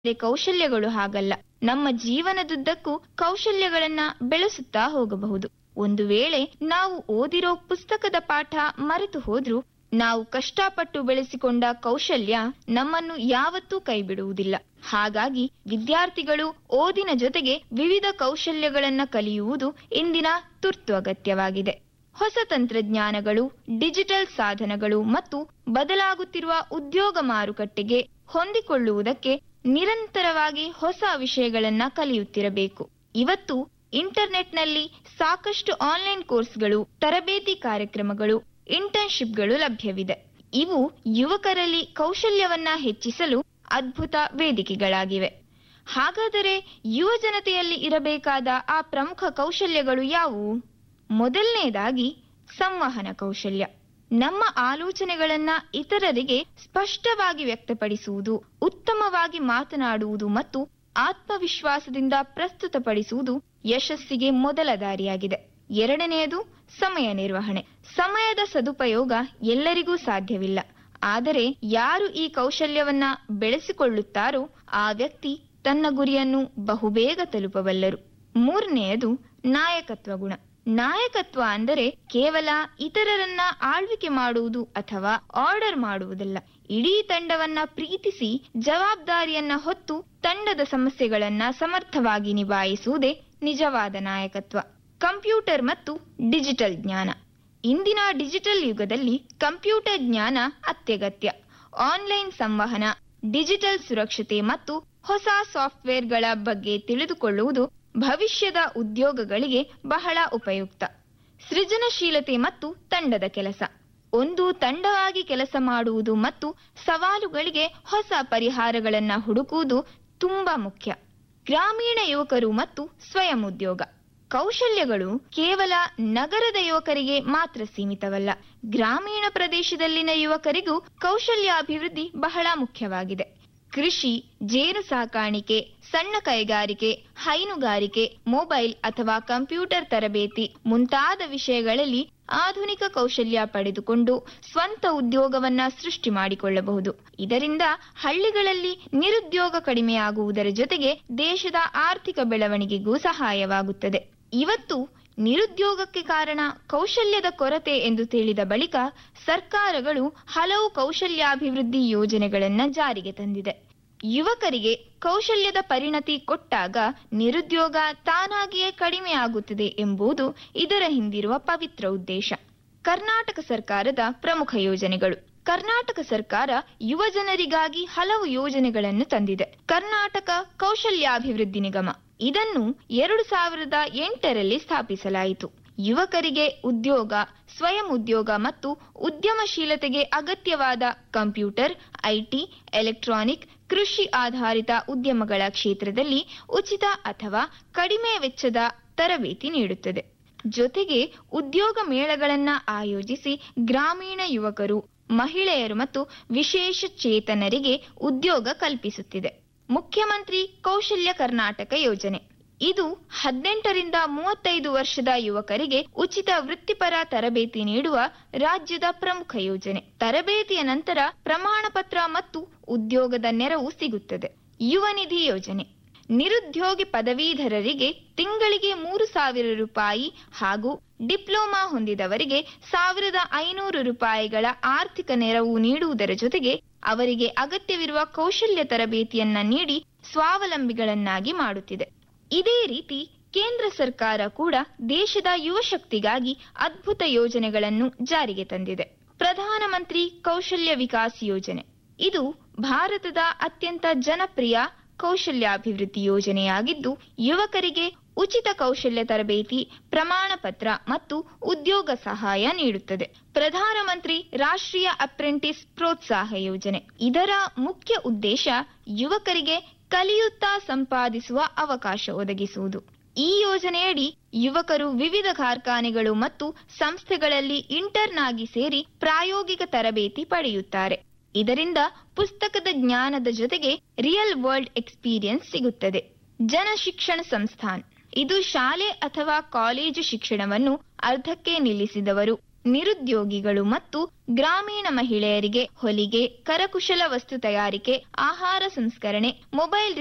ಕೌಶಲ್ಯಗಳು ಹಾಗಲ್ಲ ನಮ್ಮ ಜೀವನದುದ್ದಕ್ಕೂ ಕೌಶಲ್ಯಗಳನ್ನ ಬೆಳೆಸುತ್ತಾ ಹೋಗಬಹುದು ಒಂದು ವೇಳೆ ನಾವು ಓದಿರೋ ಪುಸ್ತಕದ ಪಾಠ ಮರೆತು ಹೋದ್ರೂ ನಾವು ಕಷ್ಟಪಟ್ಟು ಬೆಳೆಸಿಕೊಂಡ ಕೌಶಲ್ಯ ನಮ್ಮನ್ನು ಯಾವತ್ತೂ ಕೈಬಿಡುವುದಿಲ್ಲ ಹಾಗಾಗಿ ವಿದ್ಯಾರ್ಥಿಗಳು ಓದಿನ ಜೊತೆಗೆ ವಿವಿಧ ಕೌಶಲ್ಯಗಳನ್ನ ಕಲಿಯುವುದು ಇಂದಿನ ತುರ್ತು ಅಗತ್ಯವಾಗಿದೆ ಹೊಸ ತಂತ್ರಜ್ಞಾನಗಳು ಡಿಜಿಟಲ್ ಸಾಧನಗಳು ಮತ್ತು ಬದಲಾಗುತ್ತಿರುವ ಉದ್ಯೋಗ ಮಾರುಕಟ್ಟೆಗೆ ಹೊಂದಿಕೊಳ್ಳುವುದಕ್ಕೆ ನಿರಂತರವಾಗಿ ಹೊಸ ವಿಷಯಗಳನ್ನ ಕಲಿಯುತ್ತಿರಬೇಕು ಇವತ್ತು ಇಂಟರ್ನೆಟ್ನಲ್ಲಿ ಸಾಕಷ್ಟು ಆನ್ಲೈನ್ ಕೋರ್ಸ್ಗಳು ತರಬೇತಿ ಕಾರ್ಯಕ್ರಮಗಳು ಇಂಟರ್ನ್ಶಿಪ್ಗಳು ಲಭ್ಯವಿದೆ ಇವು ಯುವಕರಲ್ಲಿ ಕೌಶಲ್ಯವನ್ನ ಹೆಚ್ಚಿಸಲು ಅದ್ಭುತ ವೇದಿಕೆಗಳಾಗಿವೆ ಹಾಗಾದರೆ ಯುವ ಜನತೆಯಲ್ಲಿ ಇರಬೇಕಾದ ಆ ಪ್ರಮುಖ ಕೌಶಲ್ಯಗಳು ಯಾವುವು ಮೊದಲನೇದಾಗಿ ಸಂವಹನ ಕೌಶಲ್ಯ ನಮ್ಮ ಆಲೋಚನೆಗಳನ್ನ ಇತರರಿಗೆ ಸ್ಪಷ್ಟವಾಗಿ ವ್ಯಕ್ತಪಡಿಸುವುದು ಉತ್ತಮವಾಗಿ ಮಾತನಾಡುವುದು ಮತ್ತು ಆತ್ಮವಿಶ್ವಾಸದಿಂದ ಪ್ರಸ್ತುತಪಡಿಸುವುದು ಯಶಸ್ಸಿಗೆ ಮೊದಲ ದಾರಿಯಾಗಿದೆ ಎರಡನೆಯದು ಸಮಯ ನಿರ್ವಹಣೆ ಸಮಯದ ಸದುಪಯೋಗ ಎಲ್ಲರಿಗೂ ಸಾಧ್ಯವಿಲ್ಲ ಆದರೆ ಯಾರು ಈ ಕೌಶಲ್ಯವನ್ನ ಬೆಳೆಸಿಕೊಳ್ಳುತ್ತಾರೋ ಆ ವ್ಯಕ್ತಿ ತನ್ನ ಗುರಿಯನ್ನು ಬಹುಬೇಗ ತಲುಪಬಲ್ಲರು ಮೂರನೆಯದು ನಾಯಕತ್ವ ಗುಣ ನಾಯಕತ್ವ ಅಂದರೆ ಕೇವಲ ಇತರರನ್ನ ಆಳ್ವಿಕೆ ಮಾಡುವುದು ಅಥವಾ ಆರ್ಡರ್ ಮಾಡುವುದಲ್ಲ ಇಡೀ ತಂಡವನ್ನ ಪ್ರೀತಿಸಿ ಜವಾಬ್ದಾರಿಯನ್ನ ಹೊತ್ತು ತಂಡದ ಸಮಸ್ಯೆಗಳನ್ನ ಸಮರ್ಥವಾಗಿ ನಿಭಾಯಿಸುವುದೇ ನಿಜವಾದ ನಾಯಕತ್ವ ಕಂಪ್ಯೂಟರ್ ಮತ್ತು ಡಿಜಿಟಲ್ ಜ್ಞಾನ ಇಂದಿನ ಡಿಜಿಟಲ್ ಯುಗದಲ್ಲಿ ಕಂಪ್ಯೂಟರ್ ಜ್ಞಾನ ಅತ್ಯಗತ್ಯ ಆನ್ಲೈನ್ ಸಂವಹನ ಡಿಜಿಟಲ್ ಸುರಕ್ಷತೆ ಮತ್ತು ಹೊಸ ಸಾಫ್ಟ್ವೇರ್ಗಳ ಬಗ್ಗೆ ತಿಳಿದುಕೊಳ್ಳುವುದು ಭವಿಷ್ಯದ ಉದ್ಯೋಗಗಳಿಗೆ ಬಹಳ ಉಪಯುಕ್ತ ಸೃಜನಶೀಲತೆ ಮತ್ತು ತಂಡದ ಕೆಲಸ ಒಂದು ತಂಡವಾಗಿ ಕೆಲಸ ಮಾಡುವುದು ಮತ್ತು ಸವಾಲುಗಳಿಗೆ ಹೊಸ ಪರಿಹಾರಗಳನ್ನ ಹುಡುಕುವುದು ತುಂಬಾ ಮುಖ್ಯ ಗ್ರಾಮೀಣ ಯುವಕರು ಮತ್ತು ಸ್ವಯಂ ಉದ್ಯೋಗ ಕೌಶಲ್ಯಗಳು ಕೇವಲ ನಗರದ ಯುವಕರಿಗೆ ಮಾತ್ರ ಸೀಮಿತವಲ್ಲ ಗ್ರಾಮೀಣ ಪ್ರದೇಶದಲ್ಲಿನ ಯುವಕರಿಗೂ ಕೌಶಲ್ಯ ಅಭಿವೃದ್ಧಿ ಬಹಳ ಮುಖ್ಯವಾಗಿದೆ ಕೃಷಿ ಜೇನು ಸಾಕಾಣಿಕೆ ಸಣ್ಣ ಕೈಗಾರಿಕೆ ಹೈನುಗಾರಿಕೆ ಮೊಬೈಲ್ ಅಥವಾ ಕಂಪ್ಯೂಟರ್ ತರಬೇತಿ ಮುಂತಾದ ವಿಷಯಗಳಲ್ಲಿ ಆಧುನಿಕ ಕೌಶಲ್ಯ ಪಡೆದುಕೊಂಡು ಸ್ವಂತ ಉದ್ಯೋಗವನ್ನ ಸೃಷ್ಟಿ ಮಾಡಿಕೊಳ್ಳಬಹುದು ಇದರಿಂದ ಹಳ್ಳಿಗಳಲ್ಲಿ ನಿರುದ್ಯೋಗ ಕಡಿಮೆಯಾಗುವುದರ ಜೊತೆಗೆ ದೇಶದ ಆರ್ಥಿಕ ಬೆಳವಣಿಗೆಗೂ ಸಹಾಯವಾಗುತ್ತದೆ ಇವತ್ತು ನಿರುದ್ಯೋಗಕ್ಕೆ ಕಾರಣ ಕೌಶಲ್ಯದ ಕೊರತೆ ಎಂದು ತಿಳಿದ ಬಳಿಕ ಸರ್ಕಾರಗಳು ಹಲವು ಕೌಶಲ್ಯಾಭಿವೃದ್ಧಿ ಯೋಜನೆಗಳನ್ನ ಜಾರಿಗೆ ತಂದಿದೆ ಯುವಕರಿಗೆ ಕೌಶಲ್ಯದ ಪರಿಣತಿ ಕೊಟ್ಟಾಗ ನಿರುದ್ಯೋಗ ತಾನಾಗಿಯೇ ಕಡಿಮೆಯಾಗುತ್ತದೆ ಎಂಬುದು ಇದರ ಹಿಂದಿರುವ ಪವಿತ್ರ ಉದ್ದೇಶ ಕರ್ನಾಟಕ ಸರ್ಕಾರದ ಪ್ರಮುಖ ಯೋಜನೆಗಳು ಕರ್ನಾಟಕ ಸರ್ಕಾರ ಯುವ ಜನರಿಗಾಗಿ ಹಲವು ಯೋಜನೆಗಳನ್ನು ತಂದಿದೆ ಕರ್ನಾಟಕ ಕೌಶಲ್ಯಾಭಿವೃದ್ಧಿ ನಿಗಮ ಇದನ್ನು ಎರಡು ಸಾವಿರದ ಎಂಟರಲ್ಲಿ ಸ್ಥಾಪಿಸಲಾಯಿತು ಯುವಕರಿಗೆ ಉದ್ಯೋಗ ಸ್ವಯಂ ಉದ್ಯೋಗ ಮತ್ತು ಉದ್ಯಮಶೀಲತೆಗೆ ಅಗತ್ಯವಾದ ಕಂಪ್ಯೂಟರ್ ಐಟಿ ಎಲೆಕ್ಟ್ರಾನಿಕ್ ಕೃಷಿ ಆಧಾರಿತ ಉದ್ಯಮಗಳ ಕ್ಷೇತ್ರದಲ್ಲಿ ಉಚಿತ ಅಥವಾ ಕಡಿಮೆ ವೆಚ್ಚದ ತರಬೇತಿ ನೀಡುತ್ತದೆ ಜೊತೆಗೆ ಉದ್ಯೋಗ ಮೇಳಗಳನ್ನ ಆಯೋಜಿಸಿ ಗ್ರಾಮೀಣ ಯುವಕರು ಮಹಿಳೆಯರು ಮತ್ತು ವಿಶೇಷ ಚೇತನರಿಗೆ ಉದ್ಯೋಗ ಕಲ್ಪಿಸುತ್ತಿದೆ ಮುಖ್ಯಮಂತ್ರಿ ಕೌಶಲ್ಯ ಕರ್ನಾಟಕ ಯೋಜನೆ ಇದು ಹದಿನೆಂಟರಿಂದ ಮೂವತ್ತೈದು ವರ್ಷದ ಯುವಕರಿಗೆ ಉಚಿತ ವೃತ್ತಿಪರ ತರಬೇತಿ ನೀಡುವ ರಾಜ್ಯದ ಪ್ರಮುಖ ಯೋಜನೆ ತರಬೇತಿಯ ನಂತರ ಪ್ರಮಾಣ ಪತ್ರ ಮತ್ತು ಉದ್ಯೋಗದ ನೆರವು ಸಿಗುತ್ತದೆ ಯುವ ನಿಧಿ ಯೋಜನೆ ನಿರುದ್ಯೋಗಿ ಪದವೀಧರರಿಗೆ ತಿಂಗಳಿಗೆ ಮೂರು ಸಾವಿರ ರೂಪಾಯಿ ಹಾಗೂ ಡಿಪ್ಲೊಮಾ ಹೊಂದಿದವರಿಗೆ ಸಾವಿರದ ಐನೂರು ರೂಪಾಯಿಗಳ ಆರ್ಥಿಕ ನೆರವು ನೀಡುವುದರ ಜೊತೆಗೆ ಅವರಿಗೆ ಅಗತ್ಯವಿರುವ ಕೌಶಲ್ಯ ತರಬೇತಿಯನ್ನ ನೀಡಿ ಸ್ವಾವಲಂಬಿಗಳನ್ನಾಗಿ ಮಾಡುತ್ತಿದೆ ಇದೇ ರೀತಿ ಕೇಂದ್ರ ಸರ್ಕಾರ ಕೂಡ ದೇಶದ ಯುವ ಶಕ್ತಿಗಾಗಿ ಅದ್ಭುತ ಯೋಜನೆಗಳನ್ನು ಜಾರಿಗೆ ತಂದಿದೆ ಪ್ರಧಾನಮಂತ್ರಿ ಕೌಶಲ್ಯ ವಿಕಾಸ್ ಯೋಜನೆ ಇದು ಭಾರತದ ಅತ್ಯಂತ ಜನಪ್ರಿಯ ಕೌಶಲ್ಯಾಭಿವೃದ್ಧಿ ಯೋಜನೆಯಾಗಿದ್ದು ಯುವಕರಿಗೆ ಉಚಿತ ಕೌಶಲ್ಯ ತರಬೇತಿ ಪ್ರಮಾಣ ಪತ್ರ ಮತ್ತು ಉದ್ಯೋಗ ಸಹಾಯ ನೀಡುತ್ತದೆ ಪ್ರಧಾನಮಂತ್ರಿ ರಾಷ್ಟ್ರೀಯ ಅಪ್ರೆಂಟಿಸ್ ಪ್ರೋತ್ಸಾಹ ಯೋಜನೆ ಇದರ ಮುಖ್ಯ ಉದ್ದೇಶ ಯುವಕರಿಗೆ ಕಲಿಯುತ್ತಾ ಸಂಪಾದಿಸುವ ಅವಕಾಶ ಒದಗಿಸುವುದು ಈ ಯೋಜನೆಯಡಿ ಯುವಕರು ವಿವಿಧ ಕಾರ್ಖಾನೆಗಳು ಮತ್ತು ಸಂಸ್ಥೆಗಳಲ್ಲಿ ಇಂಟರ್ನ್ ಆಗಿ ಸೇರಿ ಪ್ರಾಯೋಗಿಕ ತರಬೇತಿ ಪಡೆಯುತ್ತಾರೆ ಇದರಿಂದ ಪುಸ್ತಕದ ಜ್ಞಾನದ ಜೊತೆಗೆ ರಿಯಲ್ ವರ್ಲ್ಡ್ ಎಕ್ಸ್ಪೀರಿಯನ್ಸ್ ಸಿಗುತ್ತದೆ ಜನ ಶಿಕ್ಷಣ ಸಂಸ್ಥಾನ್ ಇದು ಶಾಲೆ ಅಥವಾ ಕಾಲೇಜು ಶಿಕ್ಷಣವನ್ನು ಅರ್ಧಕ್ಕೆ ನಿಲ್ಲಿಸಿದವರು ನಿರುದ್ಯೋಗಿಗಳು ಮತ್ತು ಗ್ರಾಮೀಣ ಮಹಿಳೆಯರಿಗೆ ಹೊಲಿಗೆ ಕರಕುಶಲ ವಸ್ತು ತಯಾರಿಕೆ ಆಹಾರ ಸಂಸ್ಕರಣೆ ಮೊಬೈಲ್